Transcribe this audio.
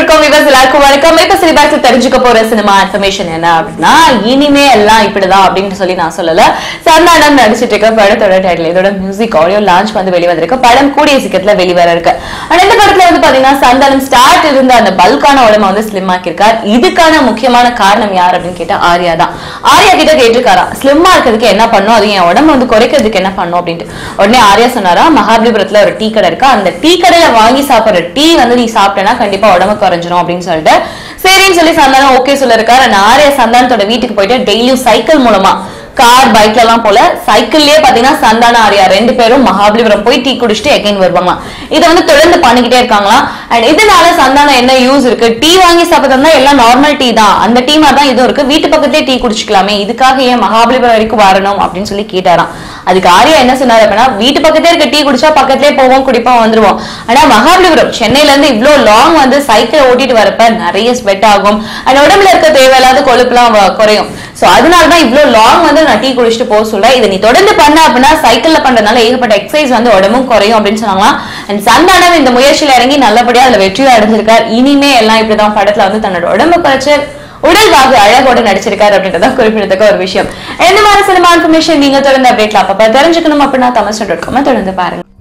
இருக்கோம் விவஸ் எல்லாருக்கும் வணக்கம் இப்ப சிலிபாஸ்ல தெரிஞ்சுக்க போற சினிமா இன்ஃபர்மேஷன் என்ன அப்படின்னா இனிமே எல்லாம் இப்படிதான் அப்படின்னு சொல்லி நான் சொல்லல சந்தானம் நடிச்சிட்டு இருக்க படத்தோட டைட்டில் இதோட மியூசிக் ஆடியோ லான்ச் வந்து வெளிவந்திருக்கு படம் கூடிய சீக்கிரத்துல வெளிவர இருக்கு ஆனா இந்த படத்துல வந்து பாத்தீங்கன்னா சந்தானம் ஸ்டார்ட் இருந்த அந்த பல்கான உடம்ப வந்து ஸ்லிம் ஆக்கியிருக்கார் இதுக்கான முக்கியமான காரணம் யார் அப்படின்னு கேட்டா ஆர்யா தான் ஆர்யா கிட்ட கேட்டிருக்காரா ஸ்லிம்மா இருக்கிறதுக்கு என்ன பண்ணும் அது என் உடம்பு வந்து குறைக்கிறதுக்கு என்ன பண்ணும் அப்படின்ட்டு உடனே ஆர்யா சொன்னாரா மகாபலிபுரத்துல ஒரு டீ கடை இருக்கு அந்த டீ கடையில வாங்கி சாப்பிடுற டீ வந்து நீ சாப்பிட்டேன்னா கண்டிப்பா உடம்பு குறைஞ்சிரும் அப்படின்னு சொல்லிட்டு சரின்னு சொல்லி சந்தானம் ஓகே சொல்லிருக்காரு அந்த ஆர்யா சந்தானத்தோட வீட்டுக்கு போயிட்டு டெய்லியும் சைக்கிள் மூலமா கார் பைக்ல எல்லாம் போல சைக்கிள்லயே பாத்தீங்கன்னா சந்தான ஆர்யா ரெண்டு பேரும் மகாபலிபுரம் போய் டீ குடிச்சிட்டு எகைன் வருவாங்களாம் இதை வந்து தொடர்ந்து பண்ணிக்கிட்டே இருக்காங்களாம் அண்ட் இதனால சந்தானம் என்ன யூஸ் இருக்கு டீ வாங்கி சாப்பிட்டா எல்லாம் நார்மல் டீ தான் அந்த டீ மாதிரி தான் இதுவும் இருக்கு வீட்டு பக்கத்துலயே டீ குடிச்சுக்கலாமே இதுக்காக ஏன் மகாபலிபுரம் வரைக்கும் வரணும் அப்படின்னு சொல்லி கேட்டாராம் அதுக்கு ஆர்யா என்ன சொன்னாரு அப்படின்னா வீட்டு பக்கத்தே இருக்க டீ குடிச்சா பக்கத்துலயே போவோம் குடிப்போம் வந்துருவோம் ஆனா மகாபலிபுரம் சென்னையில இருந்து இவ்ளோ லாங் வந்து சைக்கிள் ஓட்டிட்டு வரப்ப நிறைய ஸ்வெட் ஆகும் அண்ட் உடம்புல இருக்க தேவையில்லாத கொழுப்புலாம் வ- குறையும் சோ அதனால தான் இவ்ளோ லாங் வந்து நான் டீ குடிச்சிட்டு போக சொல்ல இதை நீ தொடர்ந்து பண்ண அப்படின்னா சைக்கிள்ல பண்றதுனால ஏகப்பட்ட எக்ஸசைஸ் வந்து உடம்பும் குறையும் அப்படின்னு சொன்னாங்களாம் அண்ட் சந்தானம் இந்த முயற்சியில இறங்கி நல்லபடியா அதுல வெற்றியும் அடைஞ்சிருக்கார் இனிமே எல்லாம் இப்படிதான் படத்துல வந்து தன்னோட உடம்பு குறைச்சு உடல்வாகு அழகோட நடிச்சிருக்காரு அப்படின்றத குறிப்பிடத்தக்க ஒரு விஷயம் எந்த மாதிரி சினிமா இன்ஃபர்மேஷன் நீங்க தொடர்ந்து அப்டேட்ல அப்ப தெரிஞ்சுக்கணும் அப்படின்னா தமிழ் டாட் காம தொடர்ந்து பாருங்க